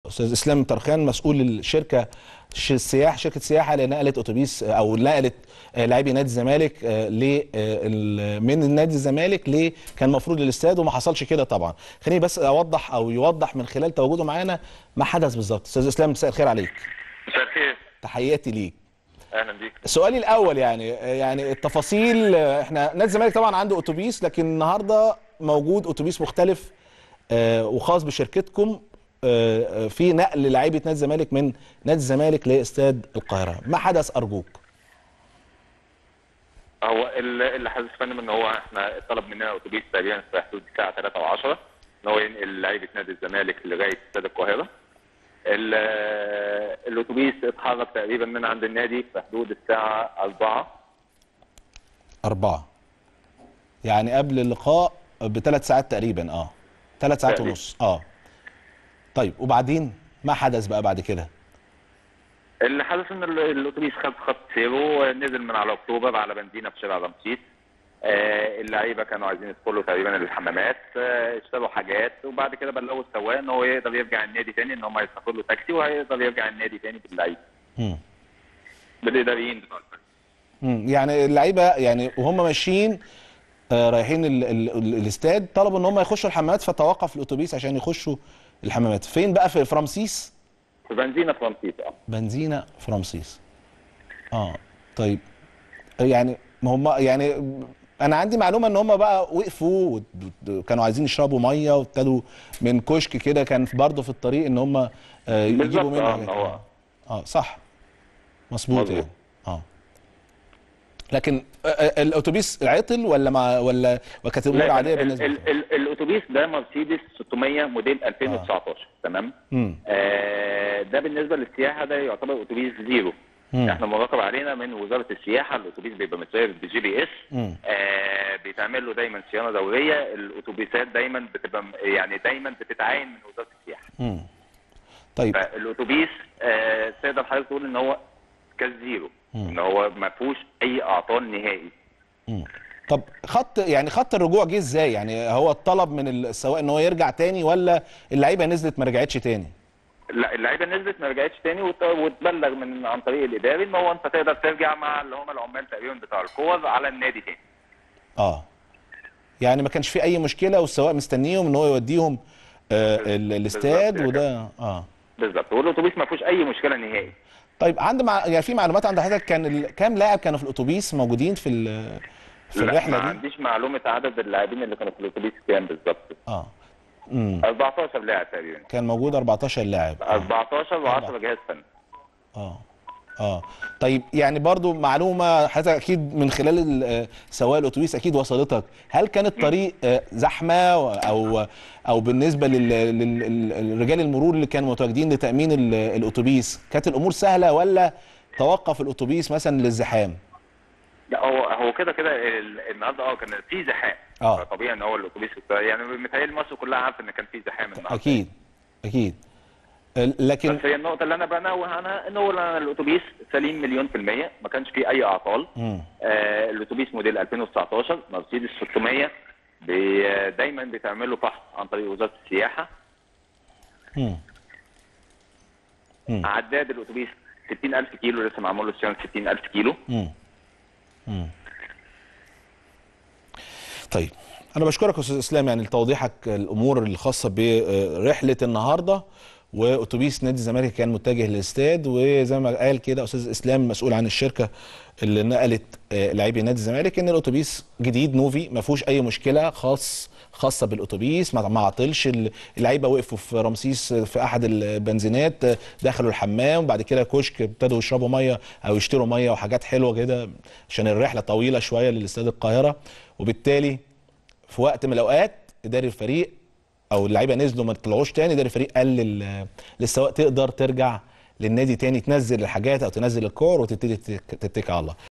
استاذ اسلام طرخان مسؤول الشركه ش- السياح شركه سياحه اللي نقلت اتوبيس او نقلت آه، لاعبي نادي الزمالك آه، ل آه، ال- من نادي الزمالك ليه كان المفروض للاستاد وما حصلش كده طبعا خليني بس اوضح او يوضح من خلال تواجده معانا ما حدث بالظبط استاذ اسلام مساء الخير عليك مساء الخير تحياتي ليك اهلا بيك سؤالي الاول يعني يعني التفاصيل احنا نادي الزمالك طبعا عنده اتوبيس لكن النهارده موجود اتوبيس مختلف آه، وخاص بشركتكم آه، آه، في نقل لعيبه نادي الزمالك من نادي الزمالك لاستاد القاهره ما حدث ارجوك هو ال- اللي حاسس فندم ان هو احنا طلب مننا اتوبيس تقريبا في حدود الساعه 3 و10 ان هو ينقل لعيبه نادي الزمالك لغايه استاد القاهره ال- الاتوبيس اتحرك تقريبا من عند النادي في حدود الساعه 4 أربعة يعني قبل اللقاء بثلاث ساعات تقريبا اه ثلاث ساعات تقريبا. ونص اه طيب وبعدين ما حدث بقى بعد كده اللي حدث ان ال- الاتوبيس خد خط سيره نزل من على اكتوبر على بنزينه في شارع رمسيس آه، اللعيبه كانوا عايزين يدخلوا تقريبا الحمامات آه، اشتروا حاجات وبعد كده بلغوا السواق ان هو يقدر يرجع النادي تاني ان هم هيستقروا له تاكسي وهيقدر يرجع النادي تاني باللعيبه مم. بالاداريين بتوع الفريق. مم. يعني اللعيبه يعني وهم ماشيين آه رايحين ال ال ال الاستاد طلبوا ان هم يخشوا الحمامات فتوقف الاتوبيس عشان يخشوا الحمامات فين بقى في في رمسيس في بنزينه في رمسيس اه بنزينه في رمسيس اه طيب يعني ما هم يعني انا عندي معلومه ان هم بقى وقفوا وكانوا عايزين يشربوا ميه وابتدوا من كشك كده كان برضه في الطريق ان هم آه يجيبوا بالظبط، منه آه، حاجات. هو- اه اه صح مظبوط مظبوط. يعني اه لكن آه، آه، الاتوبيس عطل ولا مع ولا وكانت الامور لا، عاديه ال- بالنسبه ال- لكم؟ ال- الاتوبيس ده مرسيدس 600 موديل 2019 تمام امم آه ده بالنسبه للسياحه ده يعتبر اتوبيس زيرو مم. احنا مراقب علينا من وزاره السياحه الاتوبيس بيبقى متسير بجي بي اس مم. آه بيتعمل له دايما صيانه دوريه الاتوبيسات دايما بتبقى م- يعني دايما بتتعاين من وزاره السياحه امم طيب فالاتوبيس آه تقدر حضرتك تقول ان هو كالزيرو مم. ان هو ما فيهوش اي اعطال نهائي مم. طب خط يعني خط الرجوع جه ازاي يعني هو الطلب من السواق ان هو يرجع تاني ولا اللعيبه نزلت ما رجعتش تاني لا اللعيبه نزلت ما رجعتش تاني وت- وتبلغ من عن طريق الاداري ان هو انت تقدر ترجع مع اللي هم العمال تقريبا بتوع الكور على النادي تاني اه يعني ما كانش في اي مشكله والسواق مستنيهم ان هو يوديهم آه ال- الاستاد بالظبط وده اه بالظبط والاتوبيس ما فيهوش اي مشكله نهائي طيب عند مع... يعني في معلومات عند حضرتك كان ال... كام لاعب كانوا في الاتوبيس موجودين في ال... في لا، الرحله ما دي عنديش معلومه عدد اللاعبين اللي كانوا في الاتوبيس كام بالظبط اه امم 14 لاعب تقريبا كان موجود 14 لاعب آه. 14 و10 جهاز فني اه اه طيب يعني برضو معلومه حضرتك اكيد من خلال ال- آه، سواق الاتوبيس اكيد وصلتك هل كان الطريق آه، زحمه و- او او بالنسبه للرجال المرور اللي كانوا متواجدين لتامين ال- الاتوبيس كانت الامور سهله ولا توقف الاتوبيس مثلا للزحام لا هو هو كده كده ال- النهارده اه كان في زحام آه. طبيعي ان هو الاتوبيس يعني متهيألي مصر كلها عارفه ان كان في زحام النهارده اكيد اكيد ال- لكن بس هي النقطه اللي انا بنوه عنها ان هو أنا الاتوبيس سليم مليون في الميه ما كانش فيه اي اعطال مم. آه الاتوبيس موديل 2019 مرسيدس 600 بي دايما بيتعمل له فحص عن طريق وزاره السياحه مم. مم. عداد الاتوبيس 60000 كيلو لسه معمول له صيانه 60000 كيلو مم. مم. طيب انا بشكرك يا استاذ اسلام يعني لتوضيحك الامور الخاصه برحله النهارده واتوبيس نادي الزمالك كان متجه للاستاد وزي ما قال كده استاذ اسلام مسؤول عن الشركه اللي نقلت آه، لاعبي نادي الزمالك ان الاتوبيس جديد نوفي ما فيهوش اي مشكله خاص خاصه بالاتوبيس ما ما عطلش ال- اللعيبه وقفوا في رمسيس في احد البنزينات آه، دخلوا الحمام وبعد كده كشك ابتدوا يشربوا ميه او يشتروا ميه وحاجات حلوه كده عشان الرحله طويله شويه للاستاد القاهره وبالتالي في وقت من الاوقات اداري الفريق او اللعيبه نزلوا ما طلعوش تاني اداري الفريق قال لل- للسواق تقدر ترجع للنادي تاني تنزل الحاجات او تنزل الكور وتبتدي تتك- تتكل على الله